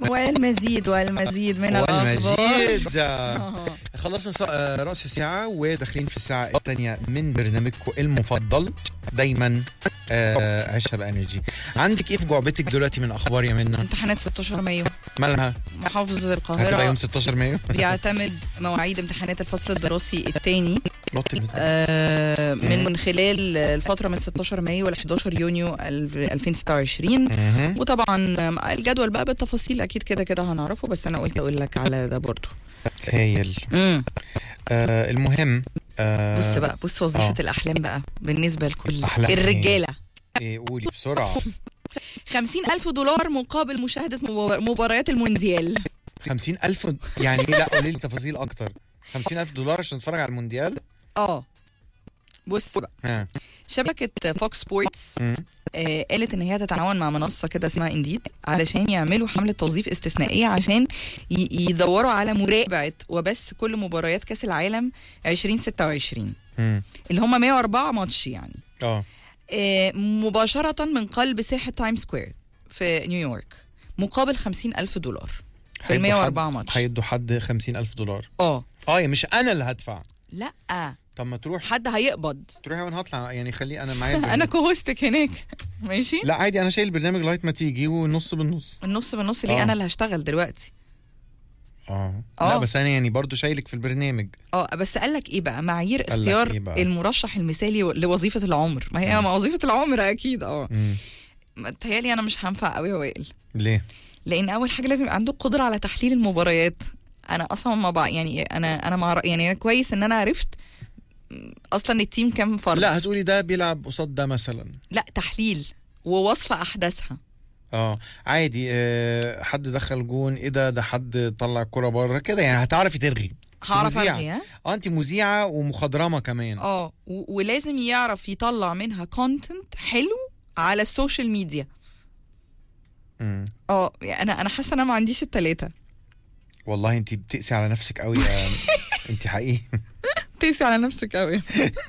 والمزيد والمزيد من الأخبار والمزيد آه، خلصنا ص- آه، رأس الساعة وداخلين في الساعة الثانية من برنامجكم المفضل دايما آه، عيشها بانرجي عندك ايه في جعبتك دلوقتي من اخبار يا منى امتحانات 16 مايو مالها محافظة هتبقى يوم القاهرة 16 مايو بيعتمد مواعيد امتحانات الفصل الدراسي الثاني بطل بتاع. آه، من من خلال الفترة من 16 مايو ل 11 يونيو الف- 2026 مهم. وطبعا آم، الجدول بقى بالتفاصيل اكيد كده كده هنعرفه بس انا قلت اقول لك على ده برضو هايل امم آه المهم آه بص بقى بص وظيفة آه. الأحلام بقى بالنسبة لكل أحلام إيه؟ الرجالة ايه قولي بسرعة خمسين ألف دولار مقابل مشاهدة مبار- مباريات المونديال خمسين ألف يعني ايه لا قولي لي تفاصيل أكتر خمسين ألف دولار عشان تتفرج على المونديال اه بص بقى ها شبكة فوكس سبورتس مم. آه قالت ان هي تتعاون مع منصة كده اسمها انديد علشان يعملوا حملة توظيف استثنائية عشان ي- يدوروا على مراقبة وبس كل مباريات كأس العالم 2026 مم. اللي هم 104 ماتش يعني اه آه، مباشرة من قلب ساحة تايم سكوير في نيويورك مقابل 50 ألف دولار في ال هيدوا 104 حد- ماتش هيدوا حد خمسين ألف دولار اه اه مش أنا اللي هدفع لا طب ما تروح حد هيقبض تروحي وانا هطلع يعني خليه انا معايا انا البرنامج. كوهوستك هناك ماشي لا عادي انا شايل البرنامج لغايه ما تيجي ونص بالنص النص بالنص ليه آه. انا اللي هشتغل دلوقتي اه آه. لا بس انا يعني برضو شايلك في البرنامج اه بس قال لك ايه بقى معايير قال لك اختيار إيه بقى؟ المرشح المثالي لوظيفة العمر ما هي وظيفة العمر اكيد اه مم. متهيألي انا مش هنفع قوي يا وائل ليه لان اول حاجه لازم يبقى عنده قدره على تحليل المباريات انا اصلا ما بقى يعني انا انا مع يعني أنا كويس ان انا عرفت اصلا التيم كام فرد لا هتقولي ده بيلعب قصاد ده مثلا لا تحليل ووصف احداثها اه عادي آه حد دخل جون ايه ده ده حد طلع الكرة بره كده يعني هتعرفي ترغي هعرف مذيعة. ارغي ها اه انت مذيعه ومخضرمه كمان اه و- ولازم يعرف يطلع منها كونتنت حلو على السوشيال ميديا مم. اه يعني انا انا حاسه انا ما عنديش التلاته والله انت بتقسي على نفسك قوي يا انت حقيقي تقسي على نفسك قوي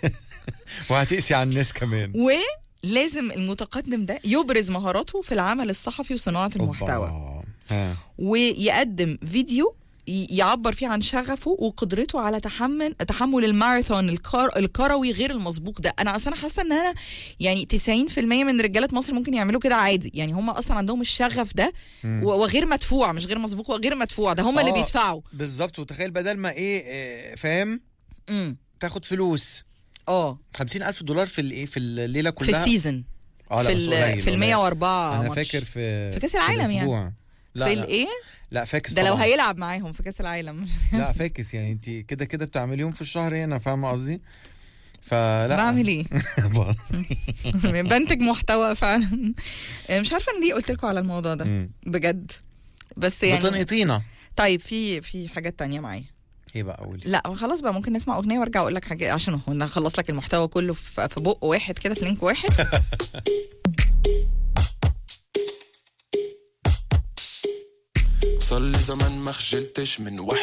وهتقسي على الناس كمان ولازم المتقدم ده يبرز مهاراته في العمل الصحفي وصناعه المحتوى أوبا. ها ويقدم فيديو ي- يعبر فيه عن شغفه وقدرته على تحمل تحمل الماراثون الكر... الكروي غير المسبوق ده انا اصلا حاسه ان انا يعني 90% من رجاله مصر ممكن يعملوا كده عادي يعني هم اصلا عندهم الشغف ده مم. و- وغير مدفوع مش غير مسبوق وغير مدفوع ده هم اللي آه. بيدفعوا بالظبط وتخيل بدل ما ايه آه، فاهم امم تاخد فلوس اه خمسين ألف دولار في الايه في الليلة في كلها السيزون اه لا في بس ال قليل، في ال قليل. 104 انا ماتش. فاكر في في كأس العالم يعني. الأسبوع. لا في لا, الايه لا فاكس ده لو طبعاً. هيلعب معاهم في كاس العالم لا فاكس يعني انت كده كده بتعمليهم في الشهر هنا فاهمه قصدي فلا بعمل ايه بنتج محتوى فعلا مش عارفه ان ليه قلت لكم على الموضوع ده مم. بجد بس يعني بتنقطينا طيب في في حاجات تانية معايا ايه بقى قولي لا خلاص بقى ممكن نسمع اغنيه وارجع اقول لك حاجه عشان هو انا اخلص لك المحتوى كله في في بق واحد كده في لينك واحد صار لي زمان ما خجلتش من وحدة